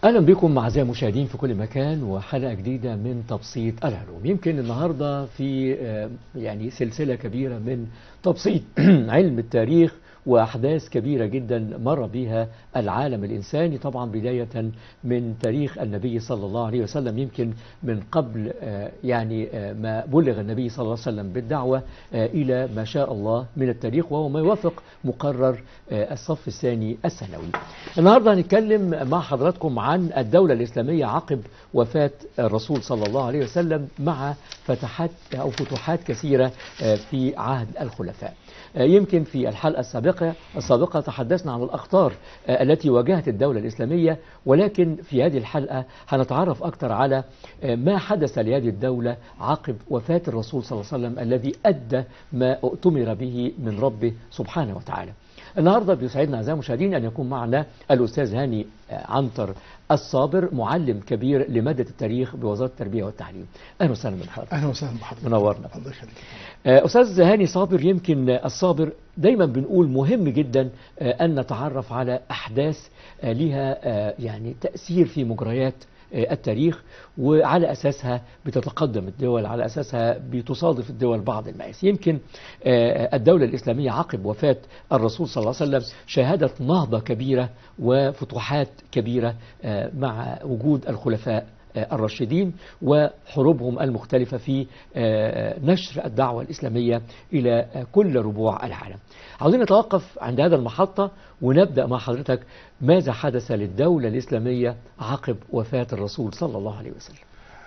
اهلا بكم اعزائي المشاهدين في كل مكان وحلقه جديده من تبسيط العلوم يمكن النهارده في آه، يعني سلسله كبيره من تبسيط علم التاريخ واحداث كبيره جدا مر بها العالم الانساني طبعا بدايه من تاريخ النبي صلى الله عليه وسلم يمكن من قبل آه، يعني آه، ما بلغ النبي صلى الله عليه وسلم بالدعوه آه، الى ما شاء الله من التاريخ وهو ما يوافق مقرر آه، الصف الثاني الثانوي. النهارده هنتكلم مع حضراتكم عن الدوله الاسلاميه عقب وفاه الرسول صلى الله عليه وسلم مع فتحات او فتوحات كثيره آه، في عهد الخلفاء. آه، يمكن في الحلقه السابقه السابقه تحدثنا عن الاخطار آه، التي واجهت الدوله الاسلاميه ولكن في هذه الحلقه هنتعرف اكثر على آه، ما حدث لهذه الدوله عقب وفاه الرسول صلى الله عليه وسلم الذي ادى ما اؤتمر به من ربه سبحانه وتعالى. النهارده بيسعدنا اعزائي المشاهدين ان يكون معنا الاستاذ هاني آه، عنتر الصابر معلم كبير لماده التاريخ بوزاره التربيه والتعليم. اهلا وسهلا بحضرتك. اهلا وسهلا بحضرتك منورنا. الله يخليك آه، أستاذ هاني صابر يمكن آه، الصابر دايما بنقول مهم جدا آه، أن نتعرف على أحداث آه، لها آه، يعني تأثير في مجريات آه، التاريخ وعلى أساسها بتتقدم الدول على أساسها بتصادف الدول بعض المآسي يمكن آه، الدولة الإسلامية عقب وفاة الرسول صلى الله عليه وسلم شهدت نهضة كبيرة وفتوحات كبيرة آه، مع وجود الخلفاء آه، الراشدين وحروبهم المختلفة في آه، نشر الدعوة الإسلامية إلى آه، كل ربوع العالم عاوزين نتوقف عند هذا المحطة ونبدأ مع حضرتك ماذا حدث للدولة الإسلامية عقب وفاة الرسول صلى الله عليه وسلم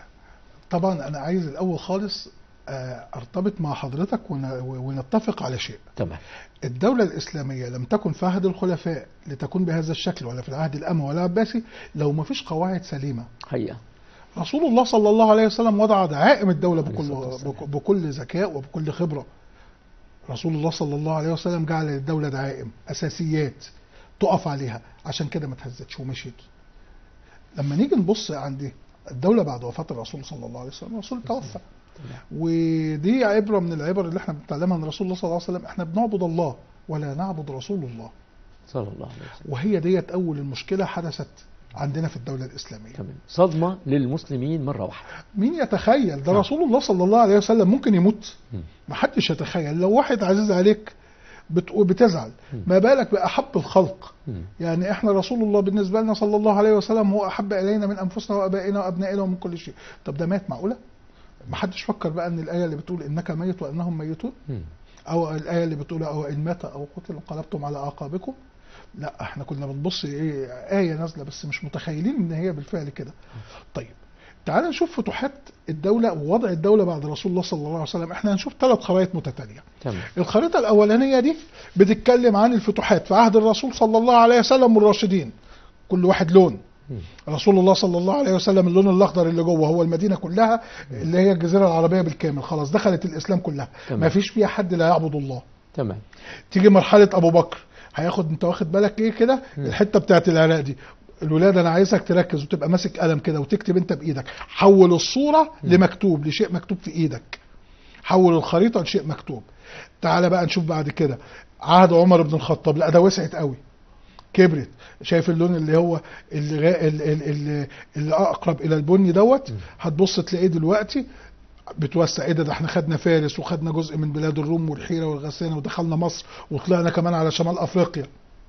طبعا انا عايز الاول خالص آه، ارتبط مع حضرتك ون- ونتفق على شيء تمام الدولة الإسلامية لم تكن في عهد الخلفاء لتكون بهذا الشكل ولا في العهد الأموي ولا العباسي لو ما فيش قواعد سليمة حقيقة رسول الله صلى الله عليه وسلم وضع دعائم الدولة عليه الصلاة بكل, والسلام. بك- بكل ذكاء وبكل خبرة رسول الله صلى الله عليه وسلم جعل للدولة دعائم أساسيات تقف عليها عشان كده ما تهزتش ومشيت لما نيجي نبص عند الدولة بعد وفاة الرسول صلى الله عليه وسلم الرسول توفى تمام. ودي عبرة من العبر اللي احنا بنتعلمها من رسول الله صلى الله عليه وسلم احنا بنعبد الله ولا نعبد رسول الله صلى الله عليه وسلم وهي ديت أول المشكلة حدثت عندنا في الدولة الإسلامية تمام صدمة للمسلمين مرة واحدة مين يتخيل ده نعم. رسول الله صلى الله عليه وسلم ممكن يموت مم. ما حدش يتخيل لو واحد عزيز عليك بت- بتزعل مم. ما بالك بأحب الخلق مم. يعني احنا رسول الله بالنسبة لنا صلى الله عليه وسلم هو أحب إلينا من أنفسنا وأبائنا وأبنائنا ومن كل شيء طب ده مات معقولة ما حدش فكر بقى ان الآية اللي بتقول إنك ميت وأنهم ميتون مم. او الايه اللي بتقول او ان مات او قتل انقلبتم على اعقابكم لا احنا كنا بنبص ايه ايه نازله بس مش متخيلين ان هي بالفعل كده طيب تعال نشوف فتوحات الدوله ووضع الدوله بعد رسول الله صلى الله عليه وسلم احنا هنشوف ثلاث خرائط متتاليه تمام الخريطه الاولانيه دي بتتكلم عن الفتوحات في عهد الرسول صلى الله عليه وسلم والراشدين كل واحد لون مم. رسول الله صلى الله عليه وسلم اللون الاخضر اللي جوه هو المدينه كلها اللي هي الجزيره العربيه بالكامل خلاص دخلت الاسلام كلها تمام. ما فيش فيها حد لا يعبد الله تمام تيجي مرحله ابو بكر هياخد انت واخد بالك ايه كده مم. الحته بتاعت العراق دي الولاد انا عايزك تركز وتبقى ماسك قلم كده وتكتب انت بايدك حول الصوره مم. لمكتوب لشيء مكتوب في ايدك حول الخريطه لشيء مكتوب تعالى بقى نشوف بعد كده عهد عمر بن الخطاب لا ده وسعت قوي كبرت شايف اللون اللي هو اللي, غا- اللي, اللي, اللي اقرب الى البني دوت مم. هتبص تلاقيه دلوقتي بتوسع ايه ده, ده احنا خدنا فارس وخدنا جزء من بلاد الروم والحيره والغسانه ودخلنا مصر وطلعنا كمان على شمال افريقيا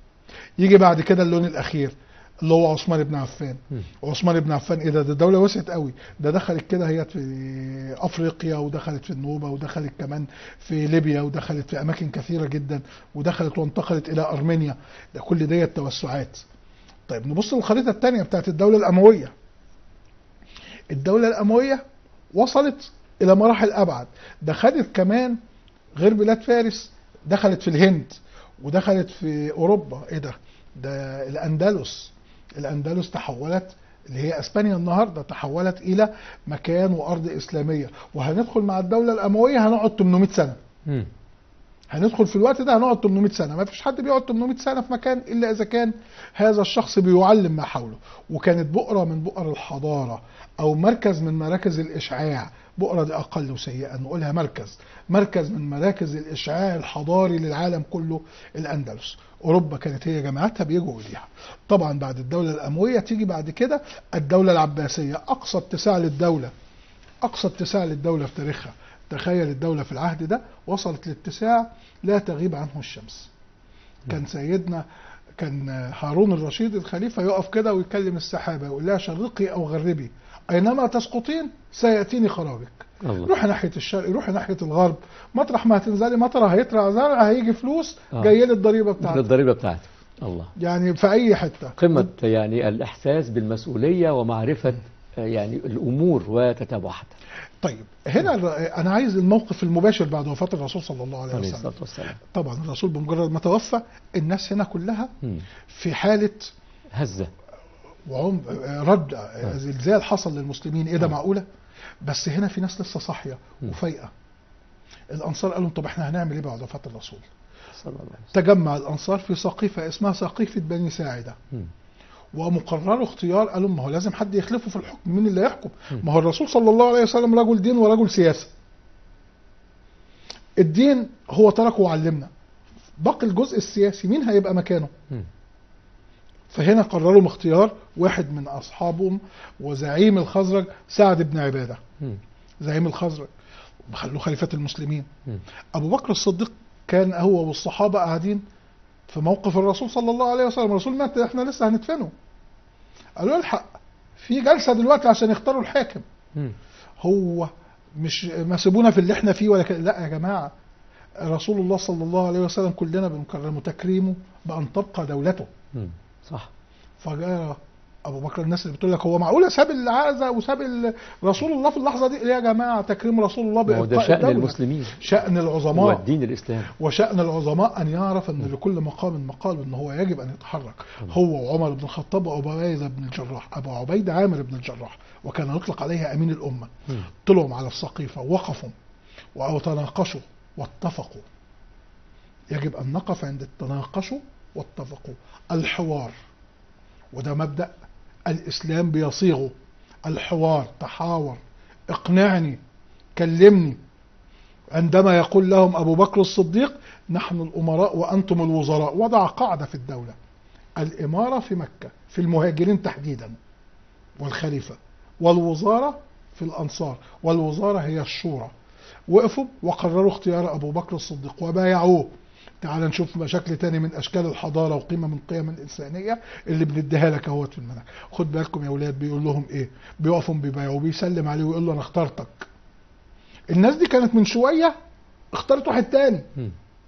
يجي بعد كده اللون الاخير اللي هو عثمان بن عفان مم. عثمان بن عفان ايه ده ده الدوله وسعت قوي ده دخلت كده هي في افريقيا ودخلت في النوبه ودخلت كمان في ليبيا ودخلت في اماكن كثيره جدا ودخلت وانتقلت الى ارمينيا ده كل ديت توسعات طيب نبص للخريطه الثانيه بتاعت الدوله الامويه الدوله الامويه وصلت الى مراحل ابعد ده خدت كمان غير بلاد فارس دخلت في الهند ودخلت في اوروبا ايه ده ده الاندلس الاندلس تحولت اللي هي اسبانيا النهارده تحولت الى مكان وارض اسلاميه وهندخل مع الدوله الامويه هنقعد 800 سنه مم. هندخل في الوقت ده هنقعد 800 سنه ما فيش حد بيقعد 800 سنه في مكان الا اذا كان هذا الشخص بيعلم ما حوله وكانت بؤره من بؤر الحضاره او مركز من مراكز الاشعاع بؤرة دي اقل سيئا نقولها مركز مركز من مراكز الاشعاع الحضاري للعالم كله الاندلس اوروبا كانت هي جماعتها بيجوا اليها طبعا بعد الدوله الامويه تيجي بعد كده الدوله العباسيه اقصى اتساع للدوله اقصى اتساع للدوله في تاريخها تخيل الدوله في العهد ده وصلت لاتساع لا تغيب عنه الشمس كان سيدنا كان هارون الرشيد الخليفه يقف كده ويكلم السحابه يقول لها شرقي او غربي اينما تسقطين سياتيني خراجك الله روحي ناحيه الشرق روحي ناحيه الغرب مطرح ما هتنزلي مطرح هيطلع زرع هيجي فلوس آه. جايه لي الضريبه بتاعتك الضريبة بتاعته الله يعني في اي حته قمة يعني الإحساس بالمسؤولية ومعرفة آه، يعني الأمور وتتابعها طيب هنا الر- انا عايز الموقف المباشر بعد وفاه الرسول صلى الله عليه عليه وسلم الصلاة والسلام طبعا الرسول بمجرد ما توفى الناس هنا كلها مم. في حاله هزة وعم رد زلزال حصل للمسلمين ايه ده آه. معقوله بس هنا في ناس لسه صاحيه مم. وفايقه الانصار قالوا طب احنا هنعمل ايه بعد وفاه الرسول صلى الله عليه وسلم تجمع الانصار في سقيفه اسمها سقيفه بني ساعده مم. ومقرروا اختيار قالوا ما هو لازم حد يخلفه في الحكم مين اللي يحكم مم. ما هو الرسول صلى الله عليه وسلم رجل دين ورجل سياسه الدين هو تركه وعلمنا باقي الجزء السياسي مين هيبقى مكانه مم. فهنا قرروا اختيار واحد من اصحابهم وزعيم الخزرج سعد بن عباده مم. زعيم الخزرج خلوه خليفه المسلمين مم. ابو بكر الصديق كان هو والصحابه قاعدين في موقف الرسول صلى الله عليه وسلم الرسول مات احنا لسه هندفنه قالوا الحق في جلسه دلوقتي عشان يختاروا الحاكم مم. هو مش ما سيبونا في اللي احنا فيه ولا كده لا يا جماعه رسول الله صلى الله عليه وسلم كلنا بنكرمه تكريمه بان تبقى دولته مم. صح فجاء ابو بكر الناس اللي بتقول لك هو معقوله ساب العزة وساب ال- رسول الله في اللحظه دي ليه يا جماعه تكريم رسول الله ما هو ده بإبقاء شأن الدولة. المسلمين شأن العظماء والدين الإسلامي وشأن العظماء أن يعرف أن لكل مقام مقال وأن هو يجب أن يتحرك هو وعمر بن الخطاب وأبو عبيدة بن الجراح أبو عبيدة عامر بن الجراح وكان يطلق عليه أمين الأمة مم. طلعوا على السقيفة وقفوا وتناقشوا واتفقوا يجب أن نقف عند التناقشوا واتفقوا الحوار وده مبدأ الإسلام بيصيغه الحوار تحاور اقنعني كلمني عندما يقول لهم أبو بكر الصديق نحن الأمراء وأنتم الوزراء وضع قاعدة في الدولة الإمارة في مكة في المهاجرين تحديدا والخليفة والوزارة في الأنصار والوزارة هي الشورى وقفوا وقرروا اختيار أبو بكر الصديق وبايعوه تعال نشوف شكل تاني من أشكال الحضارة وقيمة من قيم الإنسانية اللي بنديها لك اهوت في المنهج خد بالكم يا أولاد بيقول لهم إيه بيقفوا بيبايعوه بيسلم عليه ويقول له أنا اخترتك الناس دي كانت من شوية اختارت واحد تاني مم.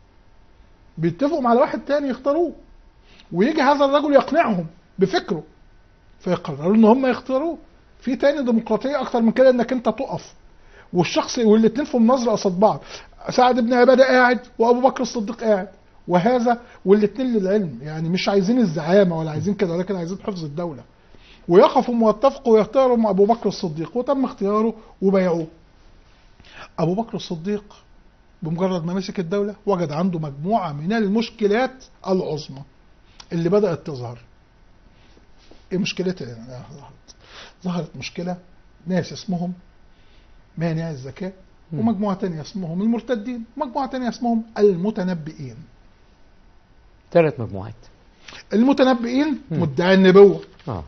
بيتفقوا على واحد تاني يختاروه ويجي هذا الرجل يقنعهم بفكره فيقرروا ان هم يختاروه في تاني ديمقراطيه اكتر من كده انك انت تقف والشخص والاتنين في مناظره قصاد بعض سعد بن عباده قاعد وابو بكر الصديق قاعد وهذا والاتنين للعلم يعني مش عايزين الزعامه ولا عايزين كده ولكن عايزين حفظ الدوله ويقفوا ويتفقوا ويختاروا ابو بكر الصديق وتم اختياره وبايعوه ابو بكر الصديق بمجرد ما مسك الدولة وجد عنده مجموعة من المشكلات العظمى اللي بدأت تظهر ايه مشكلتها يعني ظهرت ظهرت مشكلة ناس اسمهم مانع الزكاة مم. ومجموعة تانية اسمهم المرتدين ومجموعة تانية اسمهم المتنبئين ثلاث مجموعات المتنبئين مم. مدعي النبوة اه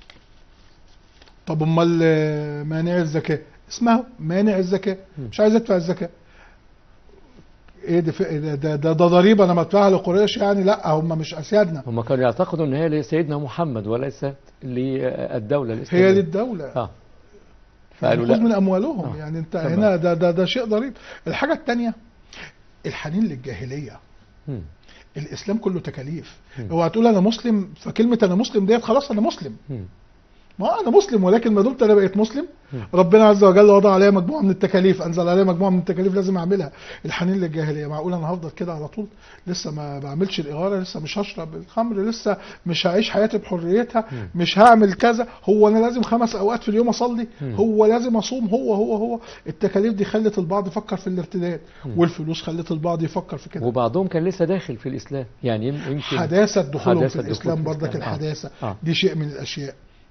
طب امال آه، مانع الزكاة اسمها مانع الزكاة مم. مش عايز ادفع الزكاة ايه ده في- ده ده, ده, ده ضريبة انا بدفعها لقريش يعني لا هم مش اسيادنا هم كانوا يعتقدوا ان هي لسيدنا محمد وليست للدولة الإسلامية هي للدولة اه فقالوا خذ من لا اموالهم آه. يعني انت تمام. هنا ده ده ده شيء ضريب الحاجة التانية الحنين للجاهلية مم. الاسلام كله تكاليف مم. اوعى تقول انا مسلم فكلمة انا مسلم ديت خلاص انا مسلم مم. ما انا مسلم ولكن ما دمت انا بقيت مسلم مم. ربنا عز وجل وضع عليا مجموعه من التكاليف انزل عليا مجموعه من التكاليف لازم اعملها الحنين للجاهليه معقول انا هفضل كده على طول لسه ما بعملش الاغاره لسه مش هشرب الخمر لسه مش هعيش حياتي بحريتها مم. مش هعمل كذا هو انا لازم خمس اوقات في اليوم اصلي مم. هو لازم اصوم هو هو هو التكاليف دي خلت البعض يفكر في الارتداد مم. والفلوس خلت البعض يفكر في كده وبعضهم كان لسه داخل في الإسلام يعني يم- يمكن حداثه دخولهم حداثة في الدخول الاسلام في برضك الإسلام. آه. الحداثه آه. دي شيء من الاشياء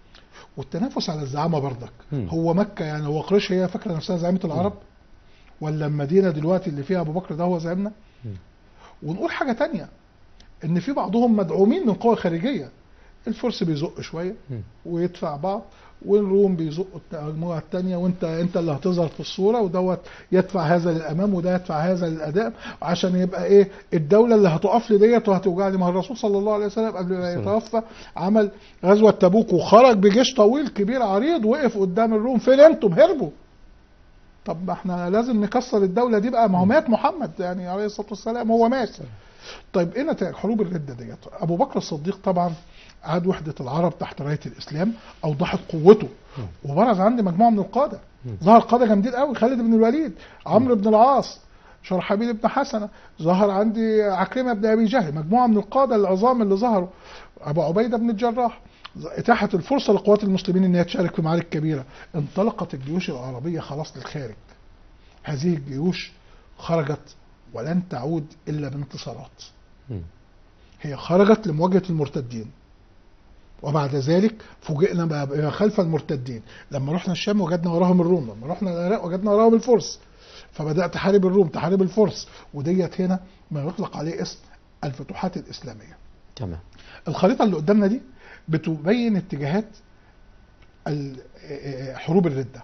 والتنافس على الزعامه برضك مم. هو مكه يعني هو قريش هي فاكره نفسها زعيمه العرب ولا المدينه دلوقتي اللي فيها ابو بكر ده هو زعيمنا مم. ونقول حاجه تانية ان في بعضهم مدعومين من قوى خارجيه الفرس بيزق شويه مم. ويدفع بعض والروم بيزقوا المجموعه الثانيه وانت انت اللي هتظهر في الصوره ودوت يدفع هذا للامام وده يدفع هذا للاداء عشان يبقى ايه الدوله اللي هتقف لي ديت وهتوجع لي ما هو الرسول صلى الله عليه وسلم قبل ما السلام. يتوفى عمل غزوه تبوك وخرج بجيش طويل كبير عريض وقف قدام الروم فين انتم هربوا طب ما احنا لازم نكسر الدوله دي بقى ما هو مات محمد يعني عليه الصلاه والسلام هو مات طيب ايه نتائج حروب الردة ديت؟ ابو بكر الصديق طبعا عاد وحدة العرب تحت راية الاسلام اوضحت قوته وبرز عندي مجموعة من القادة ظهر قادة جامدين قوي خالد بن الوليد عمرو بن العاص شرحبيل بن حسنة ظهر عندي عكرمة بن ابي جهل مجموعة من القادة العظام اللي ظهروا ابو عبيدة بن الجراح اتاحت الفرصة لقوات المسلمين ان هي تشارك في معارك كبيرة انطلقت الجيوش العربية خلاص للخارج هذه الجيوش خرجت ولن تعود الا بانتصارات مم. هي خرجت لمواجهه المرتدين وبعد ذلك فوجئنا بقى بما خلف المرتدين لما رحنا الشام وجدنا وراهم الروم لما رحنا العراق وجدنا وراهم الفرس فبدات تحارب الروم تحارب الفرس وديت هنا ما يطلق عليه اسم الفتوحات الاسلاميه تمام الخريطه اللي قدامنا دي بتبين اتجاهات ال- حروب الرده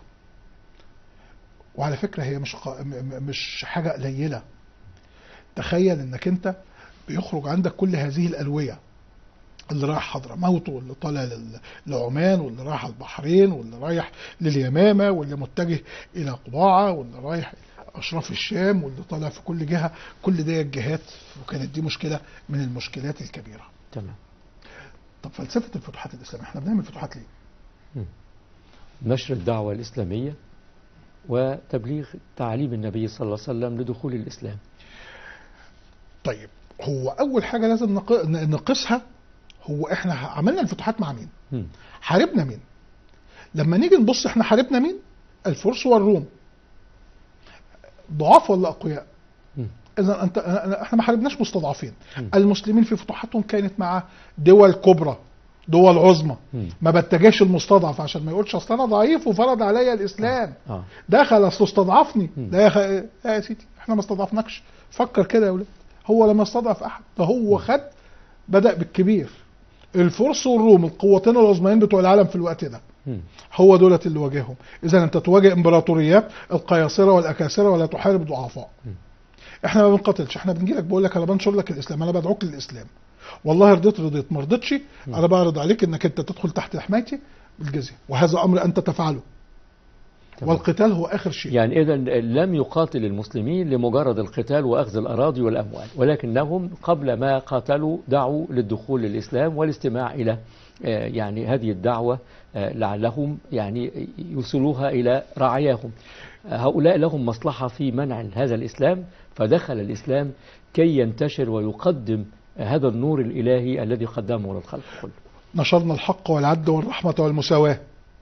وعلى فكره هي مش قا- م- م- مش حاجه قليله تخيل انك انت بيخرج عندك كل هذه الالويه اللي رايح حضرموت واللي طالع لل- لعمان واللي رايح البحرين واللي رايح لليمامه واللي متجه الى قباعه واللي رايح اشراف الشام واللي طالع في كل جهه كل دي الجهات وكانت دي مشكله من المشكلات الكبيره تمام طب فلسفه الفتوحات الاسلاميه احنا بنعمل فتوحات ليه؟ نشر الدعوة الإسلامية وتبليغ تعاليم النبي صلى الله عليه وسلم لدخول الإسلام طيب هو اول حاجه لازم نق- ن- نقيسها هو احنا عملنا الفتوحات مع مين؟ مم. حاربنا مين؟ لما نيجي نبص احنا حاربنا مين؟ الفرس والروم ضعاف ولا اقوياء؟ مم. اذا انت أنا- احنا ما حاربناش مستضعفين مم. المسلمين في فتوحاتهم كانت مع دول كبرى دول عظمى مم. ما بتجاش المستضعف عشان ما يقولش اصل انا ضعيف وفرض عليا الاسلام آه. دخل اصله استضعفني مم. لا يا, خ... يا سيدي احنا ما استضعفناكش فكر كده يا ولاد هو لما استضعف احد فهو خد بدا بالكبير الفرس والروم القوتين العظميين بتوع العالم في الوقت ده مم. هو دولت اللي واجههم اذا انت تواجه امبراطوريات القياصره والاكاسره ولا تحارب ضعفاء مم. احنا ما بنقاتلش احنا بنجي لك بقول لك انا بنشر لك الاسلام انا بدعوك للاسلام والله رضيت رضيت ما رضيتش انا بعرض عليك انك انت تدخل تحت حمايتي بالجزيه وهذا امر انت تفعله تمام. والقتال هو اخر شيء يعني إذا لم يقاتل المسلمين لمجرد القتال وأخذ الأراضي والأموال ولكنهم قبل ما قاتلوا دعوا للدخول للإسلام والاستماع إلى آه، يعني هذه الدعوة آه، لعلهم يعني يوصلوها إلى رعاياهم آه، هؤلاء لهم مصلحة في منع هذا الإسلام فدخل الإسلام كي ينتشر ويقدم هذا النور الإلهي الذي قدمه للخلق كله نشرنا الحق والعدل والرحمة والمساواة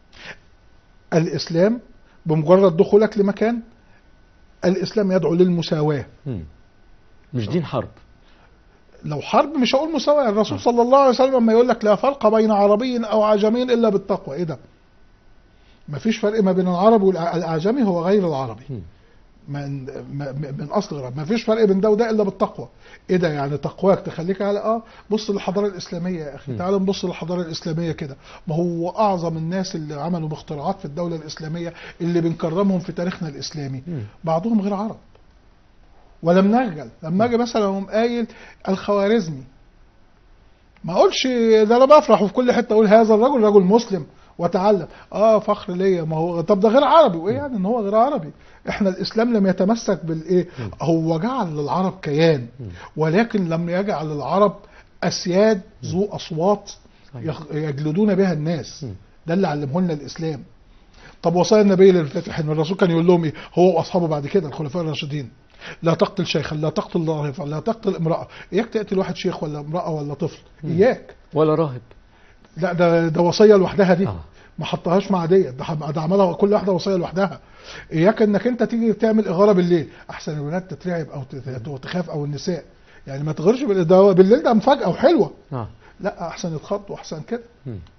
الإسلام بمجرد دخولك لمكان الإسلام يدعو للمساواة مم. مش دين حرب لو حرب مش هقول مساواة الرسول صلى الله عليه وسلم لما يقول لك لا فرق بين عربي أو عجمي إلا بالتقوى إيه ده مفيش فرق ما بين العربي والأعجمي هو غير العربي مم. من من من اصل غرب ما فيش فرق بين ده وده الا بالتقوى ايه ده يعني تقواك تخليك على اه بص للحضاره الاسلاميه يا اخي م. تعال نبص للحضاره الاسلاميه كده ما هو اعظم الناس اللي عملوا باختراعات في الدوله الاسلاميه اللي بنكرمهم في تاريخنا الاسلامي مم. بعضهم غير عرب ولم نخجل لما اجي مثلا اقوم قايل الخوارزمي ما اقولش ده انا بفرح وفي كل حته اقول هذا الرجل رجل مسلم وتعلم اه فخر ليا ما هو طب ده غير عربي وايه يعني ان هو غير عربي احنا الاسلام لم يتمسك بالايه هو جعل للعرب كيان ولكن لم يجعل العرب اسياد ذو اصوات صحيح. يخ- يجلدون بها الناس م. ده اللي علمه لنا الاسلام طب وصايا النبي للفاتحين الرسول كان يقول لهم ايه هو واصحابه بعد كده الخلفاء الراشدين لا تقتل شيخا لا تقتل ضعيفا لا تقتل امراه اياك تقتل واحد شيخ ولا امراه ولا طفل اياك ولا راهب لا ده ده وصيه لوحدها دي آه. ما حطهاش مع ديت ده ده عملها كل واحده وصيه لوحدها اياك انك انت تيجي تعمل اغاره بالليل احسن الولاد تترعب او تت- تخاف او النساء يعني ما تغيرش بال- ده بالليل ده مفاجاه وحلوه آه. لا احسن يتخضوا احسن كده مم.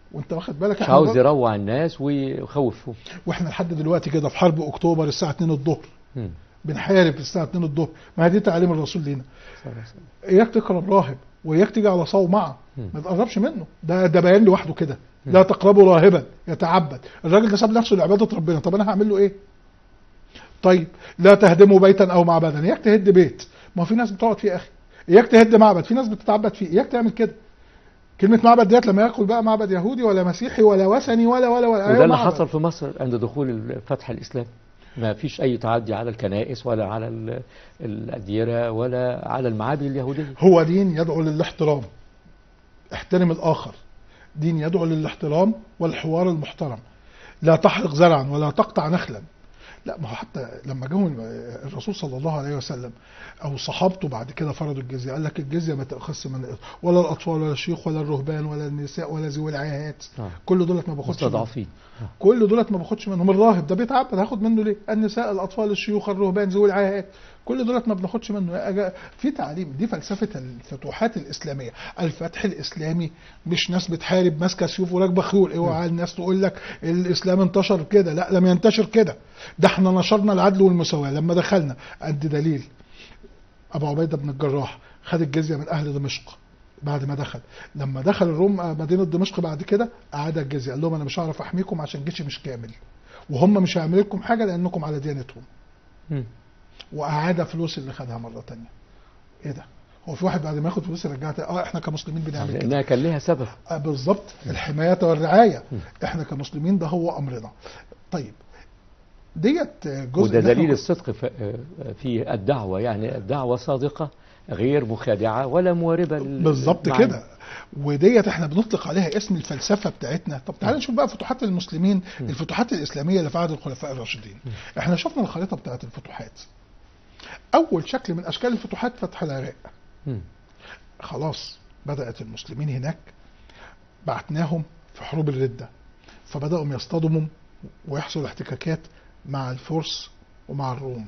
وانت واخد بالك مش احنا عاوز بر- يروع الناس ويخوفهم واحنا لحد دلوقتي كده في حرب اكتوبر الساعه 2 الظهر مم. بنحارب الساعه 2 الظهر ما هي دي تعليم الرسول لينا صلى الله عليه وسلم. اياك تقرب راهب واياك تيجي على صومعه مم. ما تقربش منه ده ده بيان لوحده كده مم. لا تقربوا راهبا يتعبد الراجل ده ساب نفسه لعباده ربنا طب انا هعمل له ايه طيب لا تهدموا بيتا او معبدا اياك تهد بيت ما في ناس بتقعد فيه يا اخي اياك تهد معبد في ناس بتتعبد فيه اياك تعمل كده كلمة معبد ديت لما ياكل بقى معبد يهودي ولا مسيحي ولا وثني ولا ولا ولا وده أيوة اللي معبد. حصل في مصر عند دخول الفتح الإسلامي ما فيش أي تعدي على الكنائس ولا على ال- الأديرة ولا على المعابد اليهودية هو دين يدعو للاحترام احترم الآخر دين يدعو للاحترام والحوار المحترم لا تحرق زرعا ولا تقطع نخلا لا ما هو حتى لما جاهم الرسول صلى الله عليه وسلم او صحابته بعد كده فرضوا الجزيه قال لك الجزيه ما تاخذش من ولا الاطفال ولا الشيوخ ولا الرهبان ولا النساء ولا ذوي العاهات آه. كل دولت ما باخدش منهم. مستضعفين كل دولت ما باخدش منهم الراهب ده بيتعبد هاخد منه ليه النساء الاطفال الشيوخ الرهبان ذوي العاهات كل دولت ما بناخدش منه أجا- في تعليم دي فلسفه الفتوحات الاسلاميه الفتح الاسلامي مش ناس بتحارب ماسكه سيوف وراكبه خيول اوعى الناس تقول لك الاسلام انتشر كده لا لم ينتشر كده ده احنا نشرنا العدل والمساواه لما دخلنا ادي دليل ابو عبيده بن الجراح خد الجزيه من اهل دمشق بعد ما دخل لما دخل الروم مدينه دمشق بعد كده اعاد الجزيه قال لهم انا مش هعرف احميكم عشان جيشي مش كامل وهم مش هيعملوا لكم حاجه لانكم على ديانتهم مم. واعاد فلوس اللي خدها مره تانية ايه ده هو في واحد بعد ما ياخد فلوس يرجعها تاني؟ اه احنا كمسلمين بنعمل كده لأنها كان لها سبب آه بالظبط الحمايه والرعايه م. احنا كمسلمين ده هو امرنا طيب ديت جزء وده اللي إحنا دليل الصدق ف- في الدعوة يعني الدعوة صادقة غير مخادعة ولا مواربة لل- بالظبط للمعاني. كده وديت احنا بنطلق عليها اسم الفلسفه بتاعتنا طب تعالى نشوف بقى فتوحات المسلمين م. الفتوحات الاسلاميه اللي في عهد الخلفاء الراشدين احنا شفنا الخريطه بتاعت الفتوحات اول شكل من اشكال الفتوحات فتح العراق مم. خلاص بدات المسلمين هناك بعتناهم في حروب الرده فبداوا يصطدموا ويحصل احتكاكات مع الفرس ومع الروم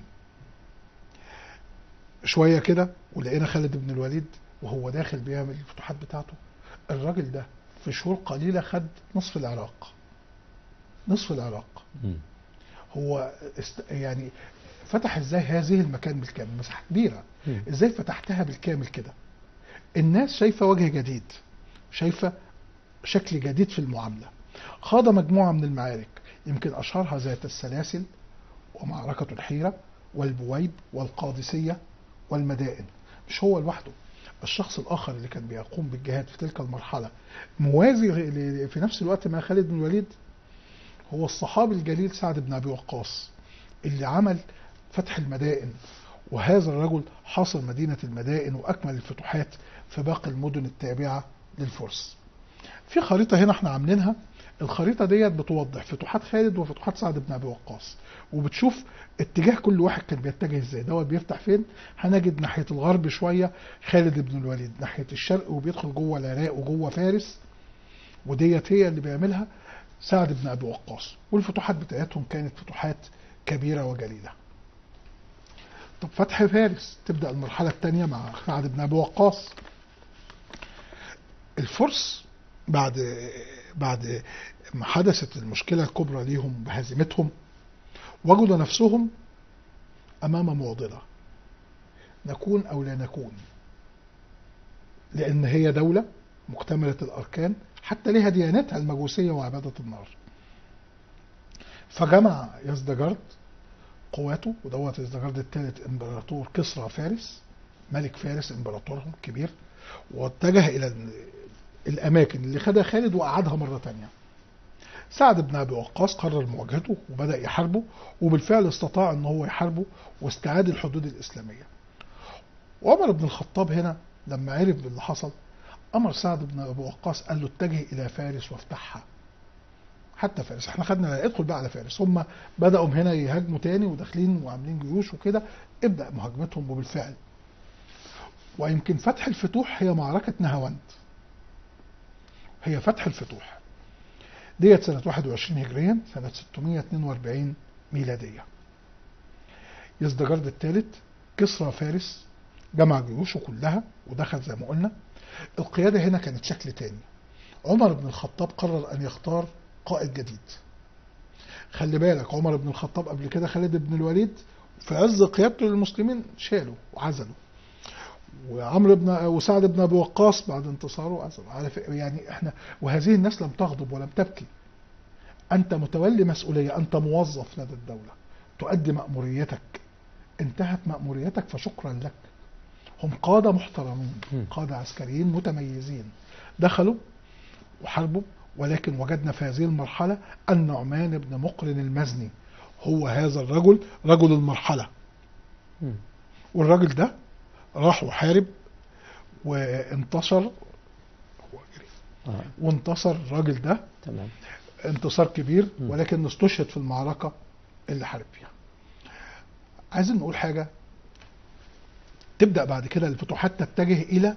شويه كده ولقينا خالد بن الوليد وهو داخل بيعمل الفتوحات بتاعته الراجل ده في شهور قليله خد نصف العراق نصف العراق مم. هو است... يعني فتح ازاي هذه المكان بالكامل مساحه كبيره مم. ازاي فتحتها بالكامل كده الناس شايفه وجه جديد شايفه شكل جديد في المعامله خاض مجموعه من المعارك يمكن اشهرها ذات السلاسل ومعركه الحيره والبويب والقادسيه والمدائن مش هو لوحده الشخص الاخر اللي كان بيقوم بالجهاد في تلك المرحله موازي ل- في نفس الوقت مع خالد بن الوليد هو الصحابي الجليل سعد بن ابي وقاص اللي عمل فتح المدائن وهذا الرجل حاصر مدينة المدائن وأكمل الفتوحات في باقي المدن التابعة للفرس في خريطة هنا احنا عاملينها الخريطة ديت بتوضح فتوحات خالد وفتوحات سعد بن أبي وقاص وبتشوف اتجاه كل واحد كان بيتجه ازاي دوت بيفتح فين هنجد ناحية الغرب شوية خالد بن الوليد ناحية الشرق وبيدخل جوه العراق وجوه فارس وديت هي اللي بيعملها سعد بن ابي وقاص والفتوحات بتاعتهم كانت فتوحات كبيره وجليله. طب فتح فارس تبدا المرحله الثانيه مع سعد بن ابي وقاص. الفرس بعد بعد ما حدثت المشكله الكبرى ليهم بهزيمتهم وجدوا نفسهم امام معضله نكون او لا نكون لان هي دوله مكتمله الاركان حتى لها ديانتها المجوسيه وعباده النار فجمع يزدجرد قواته ودوت يزدجرد الثالث امبراطور كسرى فارس ملك فارس امبراطورهم كبير واتجه الى ال- الاماكن اللي خدها خالد وقعدها مره تانية سعد بن ابي وقاص قرر مواجهته وبدا يحاربه وبالفعل استطاع ان هو يحاربه واستعاد الحدود الاسلاميه وعمر بن الخطاب هنا لما عرف باللي حصل امر سعد بن ابي وقاص قال له اتجه الى فارس وافتحها حتى فارس احنا خدنا ادخل بقى على فارس هم بداوا هنا يهاجموا تاني وداخلين وعاملين جيوش وكده ابدا مهاجمتهم وبالفعل ويمكن فتح الفتوح هي معركه نهاوند هي فتح الفتوح ديت سنة 21 هجريا سنة 642 ميلادية يزدجرد الثالث كسرى فارس جمع جيوشه كلها ودخل زي ما قلنا القيادة هنا كانت شكل تاني عمر بن الخطاب قرر ان يختار قائد جديد خلي بالك عمر بن الخطاب قبل كده خالد بن الوليد في عز قيادته للمسلمين شالوا وعزلوا وعمرو بن وسعد بن ابي وقاص بعد انتصاره عزل على فكرة يعني احنا وهذه الناس لم تغضب ولم تبكي انت متولي مسؤوليه انت موظف لدى الدوله تؤدي ماموريتك انتهت ماموريتك فشكرا لك هم قاده محترمين مم. قاده عسكريين متميزين دخلوا وحاربوا ولكن وجدنا في هذه المرحله النعمان بن مقرن المزني هو هذا الرجل رجل المرحله مم. والراجل ده راح وحارب وانتصر هو جري. آه. وانتصر الراجل ده تمام انتصار كبير م. ولكن استشهد في المعركة اللي حارب فيها عايزين نقول حاجة تبدأ بعد كده الفتوحات تتجه إلى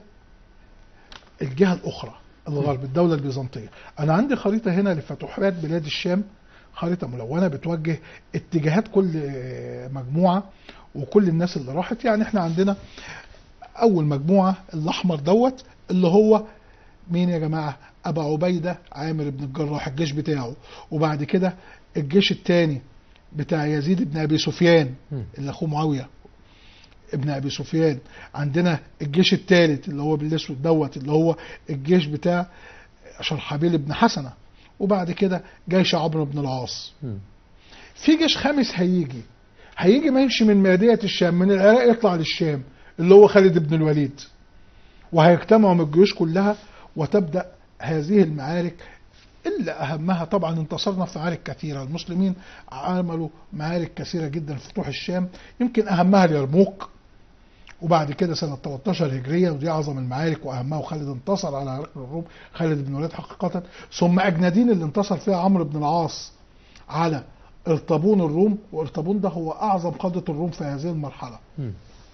الجهة الأخرى الغرب الدولة البيزنطية أنا عندي خريطة هنا لفتوحات بلاد الشام خريطة ملونة بتوجه اتجاهات كل مجموعة وكل الناس اللي راحت يعني احنا عندنا أول مجموعة الأحمر دوت اللي هو مين يا جماعة أبا عبيدة عامر بن الجراح الجيش بتاعه وبعد كده الجيش الثاني بتاع يزيد بن أبي سفيان مم. اللي أخوه معاوية ابن أبي سفيان عندنا الجيش الثالث اللي هو بالأسود دوت اللي هو الجيش بتاع شرحبيل بن حسنة وبعد كده جيش عمرو بن العاص مم. في جيش خامس هيجي هيجي ما يمشي من مادية الشام من العراق يطلع للشام اللي هو خالد بن الوليد وهيجتمعوا من الجيوش كلها وتبدأ هذه المعارك إلا أهمها طبعا انتصرنا في معارك كثيرة المسلمين عملوا معارك كثيرة جدا في فتوح الشام يمكن أهمها اليرموك وبعد كده سنة 13 هجرية ودي أعظم المعارك وأهمها وخالد انتصر على هرقل الروم خالد بن الوليد حقيقة ثم أجنادين اللي انتصر فيها عمرو بن العاص على ارطبون الروم وارطبون ده هو أعظم قادة الروم في هذه المرحلة مم.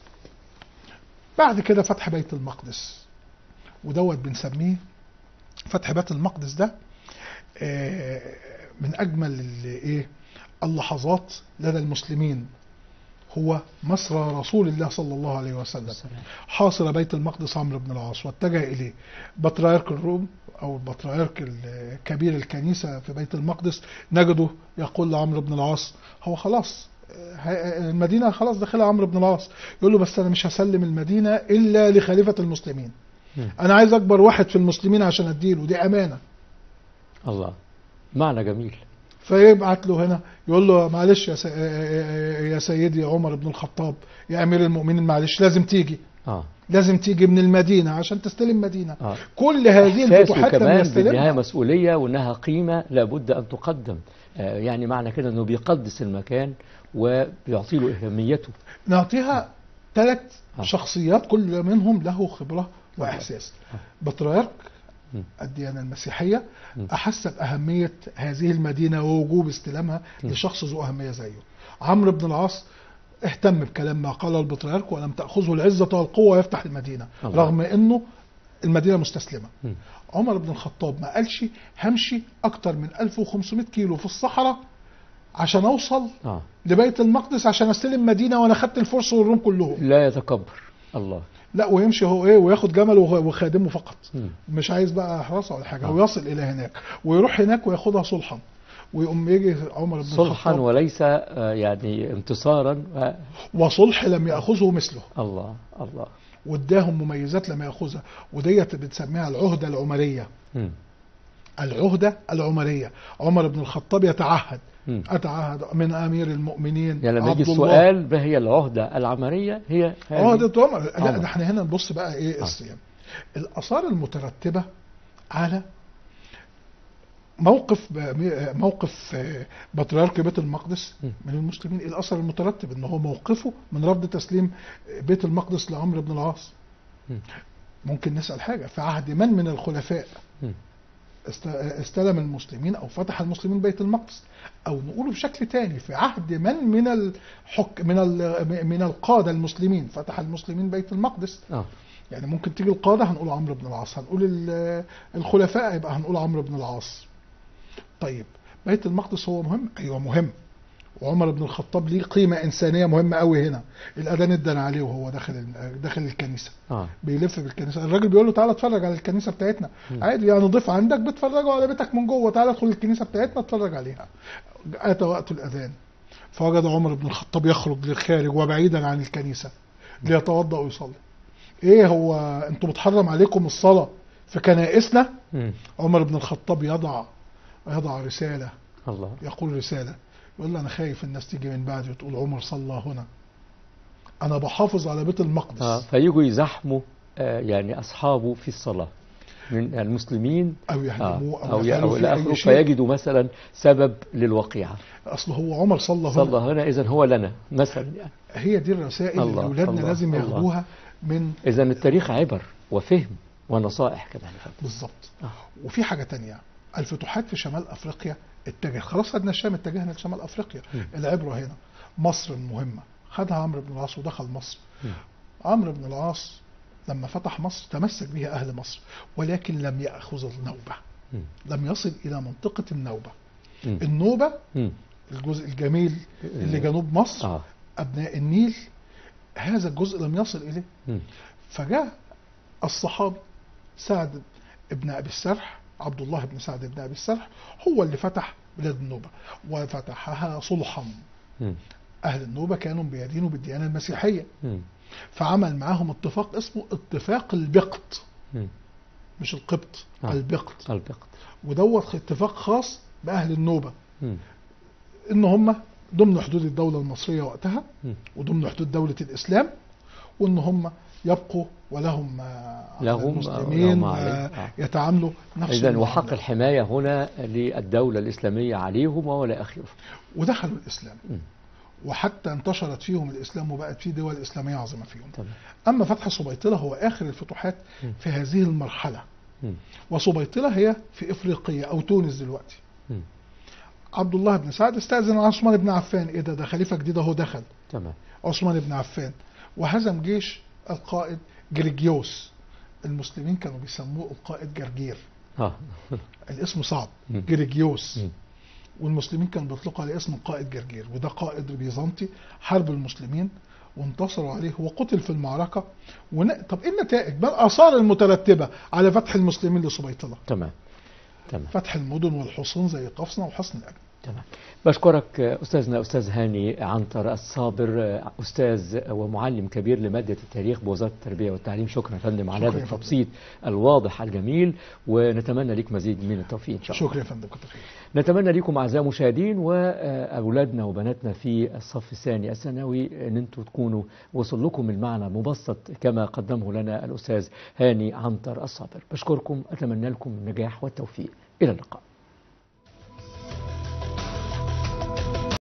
بعد كده فتح بيت المقدس ودوت بنسميه فتح بيت المقدس ده آه، من اجمل ال- ايه اللحظات لدى المسلمين هو مسرى رسول الله صلى الله عليه وسلم السلام. حاصر بيت المقدس عمرو بن العاص واتجه اليه بطريرك الروم او البطريرك الكبير الكنيسه في بيت المقدس نجده يقول لعمرو بن العاص هو خلاص آه، المدينه خلاص داخلها عمرو بن العاص يقول له بس انا مش هسلم المدينه الا لخليفه المسلمين مم. انا عايز اكبر واحد في المسلمين عشان اديله دي امانه الله معنى جميل فيبعت له هنا يقول له معلش يا, سي... يا سيدي عمر بن الخطاب يا امير المؤمنين معلش لازم تيجي اه لازم تيجي من المدينه عشان تستلم مدينه اه كل هذه إحساسه الفتوحات لم كمان بالنهاية يستلمها مسؤولية وإنها قيمة لابد أن تقدم آه، يعني معنى كده إنه بيقدس المكان وبيعطي له أهميته نعطيها ثلاث آه. شخصيات كل منهم له خبره واحساس بطريرك م. الديانه المسيحيه م. احس باهميه هذه المدينه ووجوب استلامها م. لشخص ذو اهميه زيه عمرو بن العاص اهتم بكلام ما قال البطريرك ولم تاخذه العزه والقوه يفتح المدينه الله. رغم انه المدينه مستسلمه م. عمر بن الخطاب ما قالش همشي اكتر من 1500 كيلو في الصحراء عشان اوصل آه لبيت المقدس عشان استلم مدينه وانا خدت الفرس والروم كلهم لا يتكبر الله لا ويمشي هو ايه وياخد جمل وخ- وخادمه فقط مم. مش عايز بقى حراسه ولا حاجه آه. ويصل الى هناك ويروح هناك وياخدها صلحا ويقوم يجي عمر بن صلحا الخطاب وليس آه، يعني انتصارا آه، وصلح لم ياخذه مثله الله الله واداهم مميزات لم ياخذها وديت بتسميها العهده العمريه مم. العهده العمريه عمر بن الخطاب يتعهد مم. اتعهد من امير المؤمنين يعني لما يجي عبد الله. السؤال ما هي العهدة العملية هي هذه عهدة عمر لا عمر. ده احنا هنا نبص بقى ايه آه. الصيام الاثار المترتبه على موقف موقف آه، بطريرك بيت المقدس م. من المسلمين ايه الاثر المترتب ان هو موقفه من رفض تسليم بيت المقدس لعمرو بن العاص م. ممكن نسال حاجه في عهد من من الخلفاء م. است- استلم المسلمين او فتح المسلمين بيت المقدس او نقوله بشكل تاني في عهد من من الحك من ال- من القاده المسلمين فتح المسلمين بيت المقدس آه. يعني ممكن تيجي القاده هنقول عمرو بن العاص هنقول ال- الخلفاء يبقى هنقول عمرو بن العاص طيب بيت المقدس هو مهم ايوه مهم وعمر بن الخطاب ليه قيمه انسانيه مهمه قوي هنا الاذان ادن عليه وهو داخل ال- داخل الكنيسه اه بيلف بالكنيسه الراجل بيقول له تعالى اتفرج على الكنيسه بتاعتنا مم. عادي يعني ضيف عندك بتفرجوا على بيتك من جوه تعالى ادخل الكنيسه بتاعتنا اتفرج عليها اتى وقت الاذان فوجد عمر بن الخطاب يخرج للخارج وبعيدا عن الكنيسه ليتوضا ويصلي ايه هو انتوا بتحرم عليكم الصلاه في كنائسنا مم. عمر بن الخطاب يضع يضع رساله الله يقول رساله يقول له انا خايف الناس تيجي من بعدي وتقول عمر صلى هنا انا بحافظ على بيت المقدس اه فيجوا يزحموا آه يعني اصحابه في الصلاه من المسلمين او آه يهدموه او او ي- يفعلوا او فيه الى اي اخره شيء فيجدوا مثلا سبب للوقيعه اصل هو عمر صلى هنا صلى هنا اذا هو لنا مثلا يعني هي دي الرسائل اللي الله، اولادنا الله، لازم الله. ياخدوها من اذا التاريخ عبر وفهم ونصائح كمان يا فندم. بالظبط آه. وفي حاجه تانية الفتوحات في شمال افريقيا اتجه خلاص خدنا الشام اتجهنا لشمال افريقيا م. العبره هنا مصر المهمه خدها عمرو بن العاص ودخل مصر م. عمرو بن العاص لما فتح مصر تمسك بها اهل مصر ولكن لم ياخذ النوبه مم. لم يصل الى منطقه النوبه مم. النوبه مم. الجزء الجميل اللي جنوب مصر اه ابناء النيل هذا الجزء لم يصل اليه مم. فجاء الصحابي سعد بن ابي السرح عبد الله بن سعد بن ابي السرح هو اللي فتح بلاد النوبه وفتحها صلحا مم. اهل النوبه كانوا بيدينوا بالديانه المسيحيه مم. فعمل معاهم اتفاق اسمه اتفاق البقط مم. مش القبط آه. البقط البقط ودوت اتفاق خاص باهل النوبه مم. ان هم ضمن حدود الدوله المصريه وقتها مم. وضمن حدود دوله الاسلام وان هم يبقوا ولهم آه، على لهم- المسلمين لهم عليه. آه. يتعاملوا نفس اذا وحق المعاملة. الحمايه هنا للدوله الاسلاميه عليهم ولا اخره ودخلوا الاسلام مم. وحتى انتشرت فيهم الاسلام وبقت في دول اسلاميه عظيمه فيهم تمام اما فتح سبيطله هو اخر الفتوحات مم. في هذه المرحله مم. وسبيطله هي في افريقيا او تونس دلوقتي مم. عبد الله بن سعد استاذن على عثمان بن عفان ايه ده ده خليفه جديد اهو دخل تمام عثمان بن عفان وهزم جيش القائد جريجيوس المسلمين كانوا بيسموه القائد جرجير اه الاسم صعب مم. جريجيوس مم. والمسلمين كانوا بيطلقوا عليه اسم القائد جرجير وده قائد بيزنطي حارب المسلمين وانتصروا عليه وقتل في المعركة ون... طب ايه النتائج؟ ما الآثار المترتبة على فتح المسلمين لسبيطلة؟ تمام تمام فتح المدن والحصون زي قفصنة وحصن الأجل تمام بشكرك أستاذنا أستاذ هاني عنتر الصابر أستاذ ومعلم كبير لمادة التاريخ بوزارة التربية والتعليم شكرا يا فندم على شكرا هذا يا فندم. التبسيط الواضح الجميل ونتمنى لك مزيد من التوفيق إن شاء الله شكرا يا فندم كتر خير نتمنى لكم أعزائي المشاهدين وأولادنا وبناتنا في الصف الثاني الثانوي أن أنتم تكونوا وصل لكم المعنى مبسط كما قدمه لنا الأستاذ هاني عنتر الصابر بشكركم أتمنى لكم النجاح والتوفيق إلى اللقاء